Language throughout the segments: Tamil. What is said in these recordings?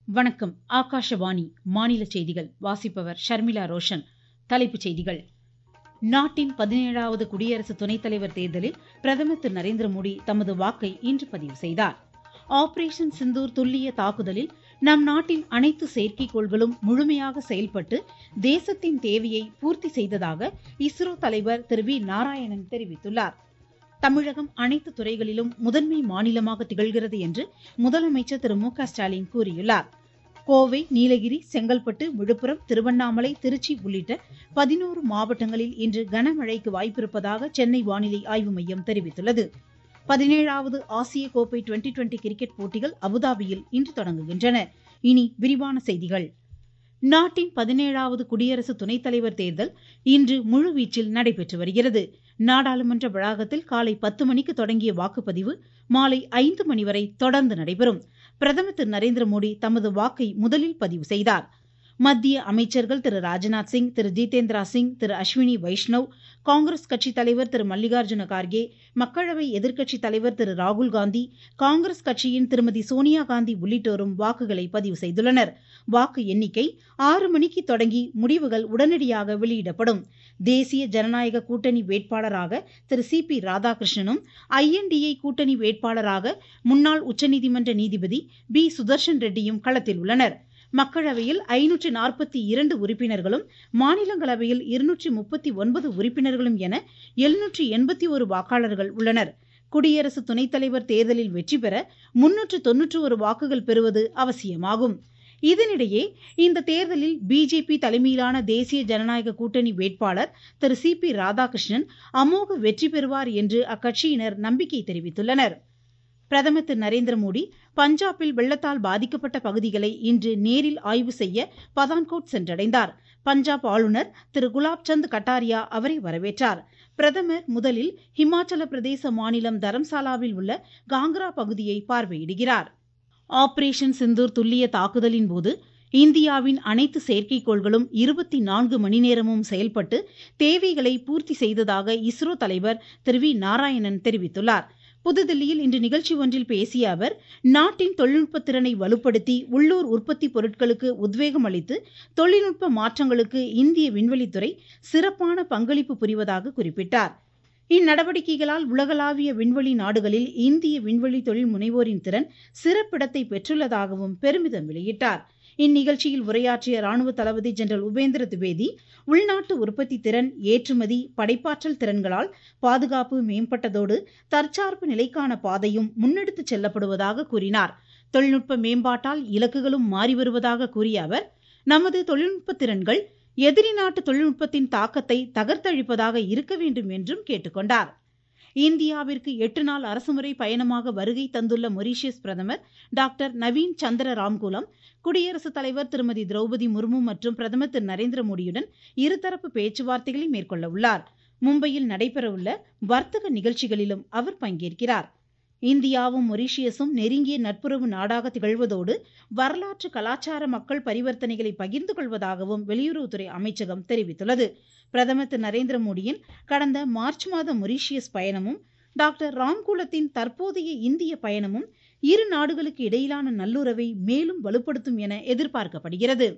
வணக்கம் ஆகாஷவாணி மாநில செய்திகள் வாசிப்பவர் ஷர்மிளா ரோஷன் தலைப்புச் செய்திகள் நாட்டின் பதினேழாவது குடியரசு துணைத் தலைவர் தேர்தலில் பிரதமர் திரு நரேந்திர மோடி தமது வாக்கை இன்று பதிவு செய்தார் ஆபரேஷன் சிந்தூர் துல்லிய தாக்குதலில் நம் நாட்டின் அனைத்து செயற்கைக்கோள்களும் முழுமையாக செயல்பட்டு தேசத்தின் தேவையை பூர்த்தி செய்ததாக இஸ்ரோ தலைவர் திரு வி நாராயணன் தெரிவித்துள்ளார் தமிழகம் அனைத்து துறைகளிலும் முதன்மை மாநிலமாக திகழ்கிறது என்று முதலமைச்சர் திரு மு க ஸ்டாலின் கூறியுள்ளார் கோவை நீலகிரி செங்கல்பட்டு விழுப்புரம் திருவண்ணாமலை திருச்சி உள்ளிட்ட பதினோரு மாவட்டங்களில் இன்று கனமழைக்கு வாய்ப்பிருப்பதாக சென்னை வானிலை ஆய்வு மையம் தெரிவித்துள்ளது பதினேழாவது ஆசிய கோப்பை டுவெண்டி டுவெண்டி கிரிக்கெட் போட்டிகள் அபுதாபியில் இன்று தொடங்குகின்றன இனி விரிவான செய்திகள் நாட்டின் பதினேழாவது குடியரசு துணைத் தலைவர் தேர்தல் இன்று முழுவீச்சில் நடைபெற்று வருகிறது நாடாளுமன்ற வளாகத்தில் காலை பத்து மணிக்கு தொடங்கிய வாக்குப்பதிவு மாலை ஐந்து மணி வரை தொடர்ந்து நடைபெறும் பிரதமர் திரு நரேந்திர மோடி தமது வாக்கை முதலில் பதிவு செய்தார் மத்திய அமைச்சர்கள் திரு ராஜ்நாத் சிங் திரு ஜிதேந்திரா சிங் திரு அஸ்வினி வைஷ்ணவ் காங்கிரஸ் கட்சித் தலைவர் திரு மல்லிகார்ஜுன கார்கே மக்களவை எதிர்க்கட்சித் தலைவர் திரு ராகுல் காந்தி காங்கிரஸ் கட்சியின் திருமதி சோனியா காந்தி உள்ளிட்டோரும் வாக்குகளை பதிவு செய்துள்ளனர் வாக்கு எண்ணிக்கை ஆறு மணிக்கு தொடங்கி முடிவுகள் உடனடியாக வெளியிடப்படும் தேசிய ஜனநாயக கூட்டணி வேட்பாளராக திரு சி பி ராதாகிருஷ்ணனும் ஐஎன்டிஏ கூட்டணி வேட்பாளராக முன்னாள் உச்சநீதிமன்ற நீதிபதி பி சுதர்ஷன் ரெட்டியும் களத்தில் உள்ளனர் மக்களவையில் ஐநூற்றி நாற்பத்தி இரண்டு உறுப்பினர்களும் மாநிலங்களவையில் இருநூற்றி முப்பத்தி ஒன்பது உறுப்பினர்களும் என எழுநூற்றி எண்பத்தி ஒரு வாக்காளர்கள் உள்ளனர் குடியரசு துணைத் தலைவர் தேர்தலில் வெற்றி பெற முன்னூற்று தொன்னூற்று ஒரு வாக்குகள் பெறுவது அவசியமாகும் இதனிடையே இந்த தேர்தலில் பிஜேபி தலைமையிலான தேசிய ஜனநாயக கூட்டணி வேட்பாளர் திரு சி பி ராதாகிருஷ்ணன் அமோக வெற்றி பெறுவார் என்று அக்கட்சியினர் நம்பிக்கை தெரிவித்துள்ளனர் பிரதமர் திரு நரேந்திர மோடி பஞ்சாபில் வெள்ளத்தால் பாதிக்கப்பட்ட பகுதிகளை இன்று நேரில் ஆய்வு செய்ய பதான்கோட் சென்றடைந்தார் பஞ்சாப் ஆளுநர் திரு குலாப்சந்த் கட்டாரியா அவரை வரவேற்றார் பிரதமர் முதலில் ஹிமாச்சல பிரதேச மாநிலம் தரம்சாலாவில் உள்ள காங்க்ரா பகுதியை பார்வையிடுகிறார் ஆபரேஷன் சிந்தூர் துல்லிய தாக்குதலின் போது இந்தியாவின் அனைத்து செயற்கைக்கோள்களும் இருபத்தி நான்கு மணி நேரமும் செயல்பட்டு தேவைகளை பூர்த்தி செய்ததாக இஸ்ரோ தலைவர் திரு வி நாராயணன் தெரிவித்துள்ளார் புதுதில்லியில் இன்று நிகழ்ச்சி ஒன்றில் பேசிய அவர் நாட்டின் தொழில்நுட்ப திறனை வலுப்படுத்தி உள்ளூர் உற்பத்தி பொருட்களுக்கு உத்வேகம் அளித்து தொழில்நுட்ப மாற்றங்களுக்கு இந்திய விண்வெளித்துறை சிறப்பான பங்களிப்பு புரிவதாக குறிப்பிட்டார் இந்நடவடிக்கைகளால் உலகளாவிய விண்வெளி நாடுகளில் இந்திய விண்வெளி தொழில் முனைவோரின் திறன் சிறப்பிடத்தை பெற்றுள்ளதாகவும் பெருமிதம் வெளியிட்டார் இந்நிகழ்ச்சியில் உரையாற்றிய ராணுவ தளபதி ஜெனரல் உபேந்திர திவேதி உள்நாட்டு உற்பத்தி திறன் ஏற்றுமதி படைப்பாற்றல் திறன்களால் பாதுகாப்பு மேம்பட்டதோடு தற்சார்பு நிலைக்கான பாதையும் முன்னெடுத்துச் செல்லப்படுவதாக கூறினார் தொழில்நுட்ப மேம்பாட்டால் இலக்குகளும் மாறி வருவதாக கூறிய அவர் நமது தொழில்நுட்ப திறன்கள் எதிரி நாட்டு தொழில்நுட்பத்தின் தாக்கத்தை தகர்த்தழிப்பதாக இருக்க வேண்டும் என்றும் கேட்டுக்கொண்டார் இந்தியாவிற்கு எட்டு நாள் அரசுமுறை பயணமாக வருகை தந்துள்ள மொரீஷியஸ் பிரதமர் டாக்டர் நவீன் சந்திர ராம்குலம் குடியரசுத் தலைவர் திருமதி திரௌபதி முர்மு மற்றும் பிரதமர் திரு நரேந்திர மோடியுடன் இருதரப்பு பேச்சுவார்த்தைகளை மேற்கொள்ள உள்ளார் மும்பையில் நடைபெறவுள்ள வர்த்தக நிகழ்ச்சிகளிலும் அவர் பங்கேற்கிறார் இந்தியாவும் மொரீஷியஸும் நெருங்கிய நட்புறவு நாடாக திகழ்வதோடு வரலாற்று கலாச்சார மக்கள் பரிவர்த்தனைகளை பகிர்ந்து கொள்வதாகவும் வெளியுறவுத்துறை அமைச்சகம் தெரிவித்துள்ளது பிரதமர் திரு நரேந்திர மோடியின் கடந்த மார்ச் மாத மொரீஷியஸ் பயணமும் டாக்டர் ராம்குலத்தின் தற்போதைய இந்திய பயணமும் இரு நாடுகளுக்கு இடையிலான நல்லுறவை மேலும் வலுப்படுத்தும் என எதிர்பார்க்கப்படுகிறது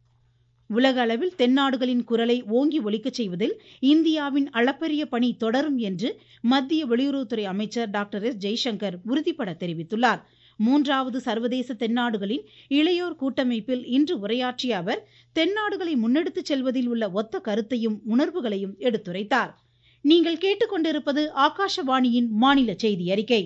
உலக அளவில் தென்னாடுகளின் குரலை ஓங்கி ஒலிக்கச் செய்வதில் இந்தியாவின் அளப்பரிய பணி தொடரும் என்று மத்திய வெளியுறவுத்துறை அமைச்சர் டாக்டர் எஸ் ஜெய்சங்கர் உறுதிபட தெரிவித்துள்ளார் மூன்றாவது சர்வதேச தென்னாடுகளின் இளையோர் கூட்டமைப்பில் இன்று உரையாற்றிய அவர் தென்னாடுகளை முன்னெடுத்துச் செல்வதில் உள்ள ஒத்த கருத்தையும் உணர்வுகளையும் எடுத்துரைத்தார் நீங்கள் கேட்டுக்கொண்டிருப்பது ஆகாஷவாணியின் மாநில செய்தி அறிக்கை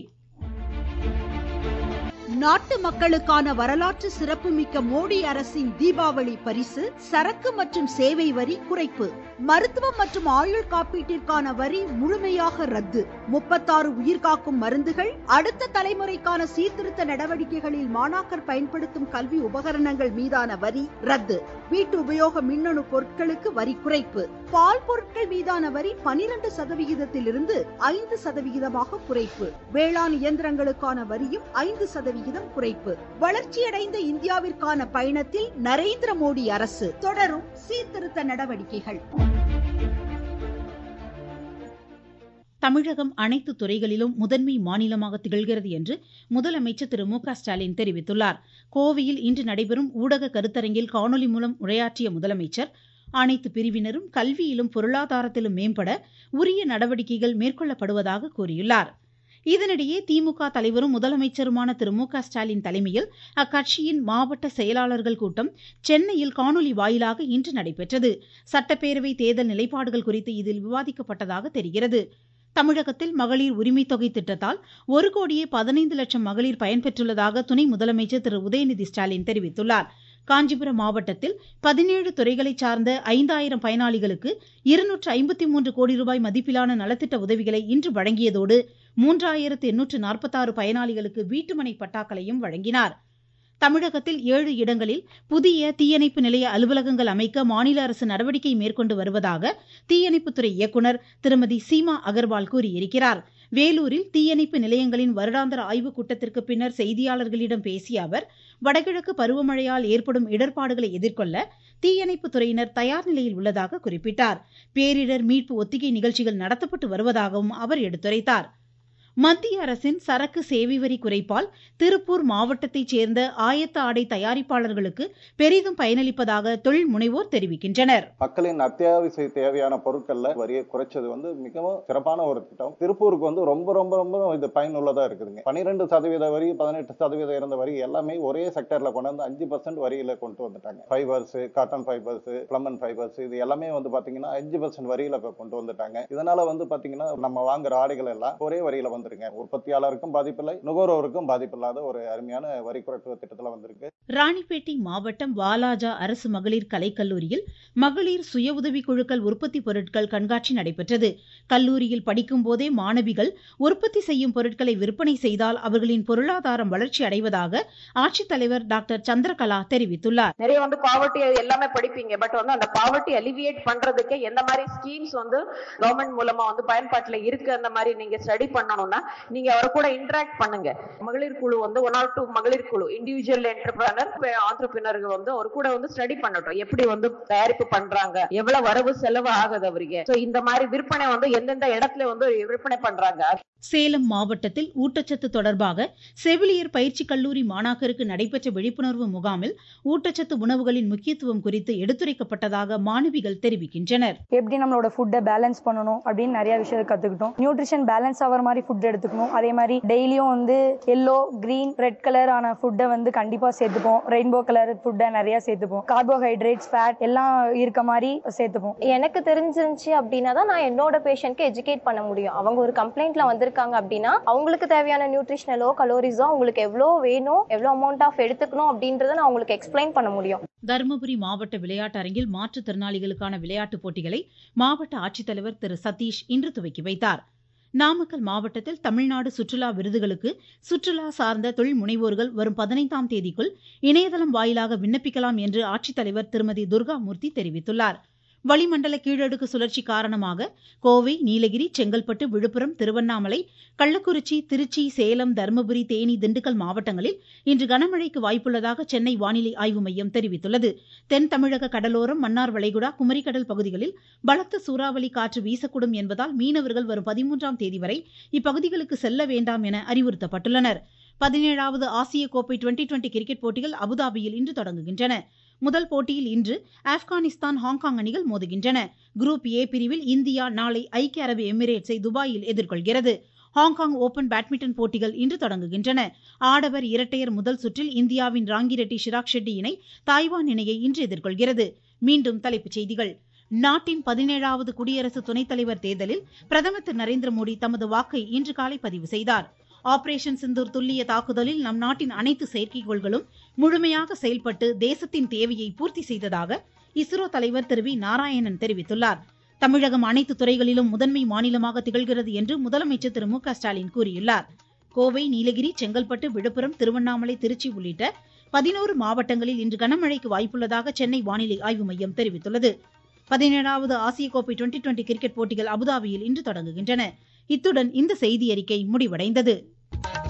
நாட்டு மக்களுக்கான வரலாற்று சிறப்புமிக்க மோடி அரசின் தீபாவளி பரிசு சரக்கு மற்றும் சேவை வரி குறைப்பு மருத்துவம் மற்றும் ஆயுள் காப்பீட்டிற்கான வரி முழுமையாக ரத்து முப்பத்தாறு உயிர்காக்கும் மருந்துகள் அடுத்த தலைமுறைக்கான சீர்திருத்த நடவடிக்கைகளில் மாணாக்கர் பயன்படுத்தும் கல்வி உபகரணங்கள் மீதான வரி ரத்து வீட்டு உபயோக மின்னணு பொருட்களுக்கு வரி குறைப்பு பால் பொருட்கள் மீதான வரி பனிரெண்டு சதவிகிதத்திலிருந்து ஐந்து சதவிகிதமாக குறைப்பு வேளாண் இயந்திரங்களுக்கான வரியும் ஐந்து சதவிகிதம் குறைப்பு வளர்ச்சியடைந்த இந்தியாவிற்கான பயணத்தில் நரேந்திர மோடி அரசு தொடரும் சீர்திருத்த நடவடிக்கைகள் தமிழகம் அனைத்து துறைகளிலும் முதன்மை மாநிலமாக திகழ்கிறது என்று முதலமைச்சர் திரு மு க ஸ்டாலின் தெரிவித்துள்ளார் கோவையில் இன்று நடைபெறும் ஊடக கருத்தரங்கில் காணொலி மூலம் உரையாற்றிய முதலமைச்சர் அனைத்து பிரிவினரும் கல்வியிலும் பொருளாதாரத்திலும் மேம்பட உரிய நடவடிக்கைகள் மேற்கொள்ளப்படுவதாக கூறியுள்ளார் இதனிடையே திமுக தலைவரும் முதலமைச்சருமான திரு மு க ஸ்டாலின் தலைமையில் அக்கட்சியின் மாவட்ட செயலாளர்கள் கூட்டம் சென்னையில் காணொலி வாயிலாக இன்று நடைபெற்றது சட்டப்பேரவை தேர்தல் நிலைப்பாடுகள் குறித்து இதில் விவாதிக்கப்பட்டதாக தெரிகிறது தமிழகத்தில் மகளிர் உரிமை தொகை திட்டத்தால் ஒரு கோடியே பதினைந்து லட்சம் மகளிர் பயன்பெற்றுள்ளதாக துணை முதலமைச்சர் திரு உதயநிதி ஸ்டாலின் தெரிவித்துள்ளார் காஞ்சிபுரம் மாவட்டத்தில் பதினேழு துறைகளைச் சார்ந்த ஐந்தாயிரம் பயனாளிகளுக்கு இருநூற்று ஐம்பத்தி மூன்று கோடி ரூபாய் மதிப்பிலான நலத்திட்ட உதவிகளை இன்று வழங்கியதோடு மூன்றாயிரத்து எண்ணூற்று நாற்பத்தாறு பயனாளிகளுக்கு வீட்டுமனை பட்டாக்களையும் வழங்கினார் தமிழகத்தில் ஏழு இடங்களில் புதிய தீயணைப்பு நிலைய அலுவலகங்கள் அமைக்க மாநில அரசு நடவடிக்கை மேற்கொண்டு வருவதாக தீயணைப்புத்துறை இயக்குநர் திருமதி சீமா அகர்வால் கூறியிருக்கிறார் வேலூரில் தீயணைப்பு நிலையங்களின் வருடாந்திர ஆய்வுக் கூட்டத்திற்கு பின்னர் செய்தியாளர்களிடம் பேசிய அவர் வடகிழக்கு பருவமழையால் ஏற்படும் இடர்பாடுகளை எதிர்கொள்ள தீயணைப்பு துறையினர் தயார் நிலையில் உள்ளதாக குறிப்பிட்டார் பேரிடர் மீட்பு ஒத்திகை நிகழ்ச்சிகள் நடத்தப்பட்டு வருவதாகவும் அவர் எடுத்துரைத்தார் மத்திய அரசின் சரக்கு சேவை வரி குறைப்பால் திருப்பூர் மாவட்டத்தைச் சேர்ந்த ஆயத்த ஆடை தயாரிப்பாளர்களுக்கு பெரிதும் பயனளிப்பதாக தொழில் முனைவோர் தெரிவிக்கின்றனர் மக்களின் அத்தியாவசிய தேவையான பொருட்கள்ல வரியை குறைச்சது வந்து மிகவும் சிறப்பான ஒரு திட்டம் திருப்பூருக்கு வந்து ரொம்ப ரொம்ப ரொம்ப இது பயனுள்ளதா இருக்குதுங்க பன்னிரெண்டு சதவீத வரி பதினெட்டு சதவீதம் இருந்த வரி எல்லாமே ஒரே செக்டர்ல கொண்டு வந்து அஞ்சு பர்சன்ட் வரியில கொண்டு வந்துட்டாங்க fibres cotton fibres filament fibres இது எல்லாமே வந்து பாத்தீங்கன்னா அஞ்சு பர்சன்ட் வரியில இப்ப கொண்டு வந்துட்டாங்க இதனால வந்து பாத்தீங்கன்னா நம்ம வாங்குற ஆடைகள் எல்லாம் ஒரே வரியில வந்துருங்க உற்பத்தியாளருக்கும் பாதிப்பில்லை நுகர்வோருக்கும் பாதிப்பில்லாத ஒரு அருமையான வரி குறைப்பு திட்டத்துல வந்திருக்கு ராணிப்பேட்டை மாவட்டம் வாலாஜா அரசு மகளிர் கலைக்கல்லூரியில் மகளிர் சுய உதவி குழுக்கள் உற்பத்தி பொருட்கள் கண்காட்சி நடைபெற்றது கல்லூரியில் படிக்கும் போதே மாணவிகள் உற்பத்தி செய்யும் பொருட்களை விற்பனை செய்தால் அவர்களின் பொருளாதாரம் வளர்ச்சி அடைவதாக ஆட்சித்தலைவர் டாக்டர் சந்திரகலா தெரிவித்துள்ளார் நிறைய வந்து பாவர்ட்டி எல்லாமே படிப்பீங்க பட் வந்து அந்த பாவர்ட்டி அலிவியேட் பண்றதுக்கு எந்த மாதிரி ஸ்கீம்ஸ் வந்து கவர்மெண்ட் மூலமா வந்து பயன்பாட்டுல இருக்கு அந்த மாதிரி நீங்க ஸ்டடி பண்ணணும்னா நீங்க அவர் கூட இன்டராக்ட் பண்ணுங்க மகளிர் குழு வந்து ஒன் ஆர் டூ மகளிர் குழு இண்டிவிஜுவல் என்டர்பிரனர் ஆண்டர்பிரினர்கள் வந்து அவர் கூட வந்து ஸ்டடி பண்ணட்டும் எப்படி வந்து தயாரிப்பு பண்றாங்க எவ்வளவு வரவு செலவு ஆகுது அவருக்கு சோ இந்த மாதிரி விற்பனை வந்து எந்தெந்த இடத்துல வந்து விற்பனை பண்றாங்க சேலம் மாவட்டத்தில் ஊட்டச்சத்து தொடர்பாக செவிலியர் பயிற்சி கல்லூரி மாணாக்கருக்கு நடைபெற்ற விழிப்புணர்வு முகாமில் ஊட்டச்சத்து உணவுகளின் முக்கியத்துவம் குறித்து எடுத்துரைக்கப்பட்டதாக மாணவிகள் தெரிவிக்கின்றனர் எப்படி நம்மளோட ஃபுட்டை பேலன்ஸ் பண்ணணும் அப்படின்னு நிறைய விஷயத்தை கத்துக்கிட்டோம் நியூட்ரிஷன் பேலன்ஸ் ஆகிற மாதிரி ஃபுட் எடுத்துக்கணும் அதே மாதிரி டெய்லியும் வந்து எல்லோ கிரீன் ரெட் கலர் ஆன ஃபுட்டை வந்து கண்டிப்பா சேர்த்துப்போம் ரெயின்போ கலர் ஃபுட்டை நிறைய சேர்த்துப்போம் கார்போஹைட்ரேட்ஸ் ஃபேட் எல்லாம் இருக்க மாதிரி சேர்த்துப்போம் எனக்கு தெரிஞ்சிருந்துச்சு அப்படின்னா தான் நான் என்னோட பேஷண்ட்க்கு எஜுகேட் பண்ண முடியும் அவங்க ஒரு கம்ப்ளைண்ட்ல வந்திருக்காங்க அப்படின்னா அவங்களுக்கு தேவையான நியூட்ரிஷனலோ கலோரிஸோ அவங்களுக்கு எவ்வளோ வேணும் எவ்வளோ அமௌண்ட் ஆஃப் எடுத்துக்கணும் அப்படின்றத நான் அவங்களுக்கு எக்ஸ்பிளைன் பண்ண முடியும் தருமபுரி மாவட்ட விளையாட்டு அரங்கில் மாற்றுத்திறனாளிகளுக்கான விளையாட்டுப் போட்டிகளை மாவட்ட ஆட்சித்தலைவர் திரு சதீஷ் இன்று துவக்கி வைத்தார் நாமக்கல் மாவட்டத்தில் தமிழ்நாடு சுற்றுலா விருதுகளுக்கு சுற்றுலா சார்ந்த தொழில் முனைவோர்கள் வரும் பதினைந்தாம் தேதிக்குள் இணையதளம் வாயிலாக விண்ணப்பிக்கலாம் என்று ஆட்சித்தலைவர் திருமதி துர்காமூர்த்தி தெரிவித்துள்ளார் வளிமண்டல கீழடுக்கு சுழற்சி காரணமாக கோவை நீலகிரி செங்கல்பட்டு விழுப்புரம் திருவண்ணாமலை கள்ளக்குறிச்சி திருச்சி சேலம் தருமபுரி தேனி திண்டுக்கல் மாவட்டங்களில் இன்று கனமழைக்கு வாய்ப்புள்ளதாக சென்னை வானிலை ஆய்வு மையம் தெரிவித்துள்ளது தென் தமிழக கடலோரம் மன்னார் வளைகுடா குமரிக்கடல் பகுதிகளில் பலத்த சூறாவளி காற்று வீசக்கூடும் என்பதால் மீனவர்கள் வரும் பதிமூன்றாம் தேதி வரை இப்பகுதிகளுக்கு செல்ல வேண்டாம் என அறிவுறுத்தப்பட்டுள்ளனர் பதினேழாவது ஆசிய கோப்பை டுவெண்டி டுவெண்டி கிரிக்கெட் போட்டிகள் அபுதாபியில் இன்று தொடங்குகின்றன முதல் போட்டியில் இன்று ஆப்கானிஸ்தான் ஹாங்காங் அணிகள் மோதுகின்றன குரூப் ஏ பிரிவில் இந்தியா நாளை ஐக்கிய அரபு எமிரேட்ஸை துபாயில் எதிர்கொள்கிறது ஹாங்காங் ஓபன் பேட்மிண்டன் போட்டிகள் இன்று தொடங்குகின்றன ஆடவர் இரட்டையர் முதல் சுற்றில் இந்தியாவின் ராங்கிரெட்டி ஷிராக் ஷெட்டி இணை தாய்வான் இணையை இன்று எதிர்கொள்கிறது மீண்டும் தலைப்புச் செய்திகள் நாட்டின் பதினேழாவது குடியரசு துணைத் தலைவர் தேர்தலில் பிரதமர் திரு நரேந்திர மோடி தமது வாக்கை இன்று காலை பதிவு செய்தார் ஆபரேஷன் சிந்தூர் துல்லிய தாக்குதலில் நம் நாட்டின் அனைத்து செயற்கைக்கோள்களும் முழுமையாக செயல்பட்டு தேசத்தின் தேவையை பூர்த்தி செய்ததாக இஸ்ரோ தலைவர் திரு வி நாராயணன் தெரிவித்துள்ளார் தமிழகம் அனைத்து துறைகளிலும் முதன்மை மாநிலமாக திகழ்கிறது என்று முதலமைச்சர் திரு மு க ஸ்டாலின் கூறியுள்ளார் கோவை நீலகிரி செங்கல்பட்டு விழுப்புரம் திருவண்ணாமலை திருச்சி உள்ளிட்ட பதினோரு மாவட்டங்களில் இன்று கனமழைக்கு வாய்ப்புள்ளதாக சென்னை வானிலை ஆய்வு மையம் தெரிவித்துள்ளது பதினேழாவது ஆசிய கோப்பை டுவெண்டி டுவெண்டி கிரிக்கெட் போட்டிகள் அபுதாபியில் இன்று தொடங்குகின்றன இத்துடன் இந்த செய்தி அறிக்கை முடிவடைந்தது